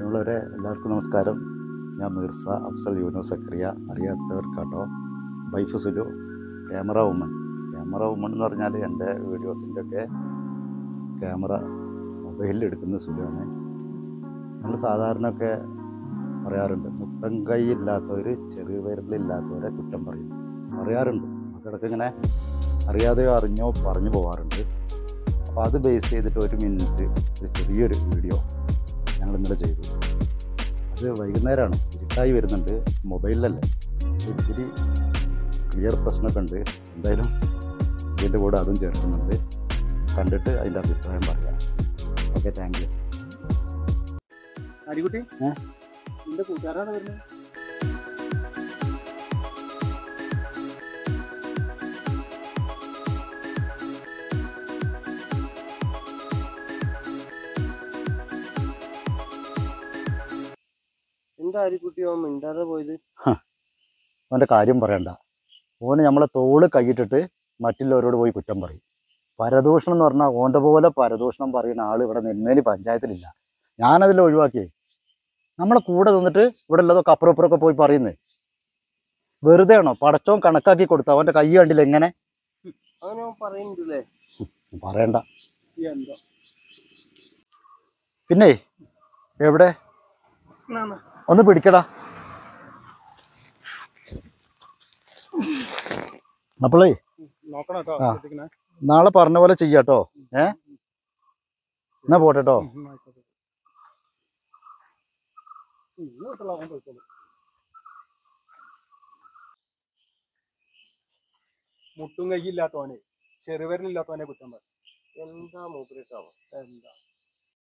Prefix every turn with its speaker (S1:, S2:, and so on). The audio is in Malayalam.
S1: പ്രിയമുള്ളവരെ എല്ലാവർക്കും നമസ്കാരം ഞാൻ മിർസ അഫ്സൽ യൂനൂസ് സക്രിയ അറിയാത്തവർക്കാട്ടോ wife Sulu camera woman camera woman എന്ന് പറഞ്ഞാൽ എൻ്റെ വീഡിയോസിൻ്റെ ഒക്കെ ക്യാമറ മൊബൈലിൽ എടുക്കുന്ന സുലുവാണ് നമ്മൾ സാധാരണ ഒക്കെ പറയാറുണ്ട് മുട്ടൻ കൈ ഇല്ലാത്തവർ ചെറിയ വിരലില്ലാത്തവരെ കുറ്റം പറയും പറയാറുണ്ട് അതൊക്കെ ഇങ്ങനെ അറിയാതെയോ അറിഞ്ഞോ പറഞ്ഞു പോകാറുണ്ട് അപ്പോൾ അത് ബേസ് ചെയ്തിട്ട് ഒരു മിനിറ്റ് ഒരു ചെറിയൊരു വീഡിയോ ഞങ്ങൾ ഇന്നലെ ചെയ്തു അത് വൈകുന്നേരമാണ് ഇരുട്ടായി വരുന്നുണ്ട് മൊബൈലിലല്ലേ ഇത്തിരി ക്ലിയർ പ്രശ്നമൊക്കെ ഉണ്ട് എന്തായാലും ഇതിൻ്റെ കൂടെ അതും ചേർക്കുന്നുണ്ട് കണ്ടിട്ട് അതിൻ്റെ അഭിപ്രായം പറയാം ഓക്കെ താങ്ക് യു
S2: അടികുട്ടി
S1: ഏ?
S2: നിന്റെ കൂട്ടുകാരാണ് വരുന്നത് എന്താ അരിക്കുട്ടിയോ മിണ്ടാതെ പോയത്
S1: അവൻ്റെ കാര്യം പറയണ്ട ഓന് നമ്മളെ തോള് കൈയിട്ടിട്ട് മറ്റുള്ളവരോട് പോയി കുറ്റം പറയും പരദൂഷണം എന്ന് പറഞ്ഞാൽ ഓൻ്റെ പോലെ പരദൂഷണം പറയുന്ന ആൾ ഇവിടെ നെന്മേനി പഞ്ചായത്തിലില്ല ഞാനതിൽ ഒഴിവാക്കി നമ്മളെ കൂടെ നിന്നിട്ട് ഇവിടെ ഉള്ളതൊക്കെ അപ്പുറം ഇപ്പുറമൊക്കെ പോയി പറയുന്നത് വെറുതെ ആണോ പടച്ചോൻ കണക്കാക്കി കൊടുത്ത അവൻ്റെ കൈ കണ്ടില്ല എങ്ങനെ
S2: അങ്ങനെ അവൻ പറയുന്നുണ്ടല്ലേ
S1: പറയണ്ട
S2: എന്താ
S1: പിന്നെ എവിടെ ഒന്ന് പിടിക്കടാ അപ്പോളേ
S2: നോക്കണം കേട്ടോ
S1: ആ.
S2: ശ്രദ്ധിക്കണേ
S1: നാളെ പറഞ്ഞ പോലെ ചെയ്യാട്ടോ ഏ എന്നാ പോട്ടെട്ടോ
S2: ഉം, ആയിക്കോട്ടെ. ഇന്ന് തൊട്ടുള്ള അവൻ പോയിക്കോളും. മുട്ടും കൈയില്ലാത്തവനെ ചെറുവരലില്ലാത്തവനെ കുറ്റം പറയും എന്താ മൂപ്പരൊക്കെ അവസ്ഥ എന്താ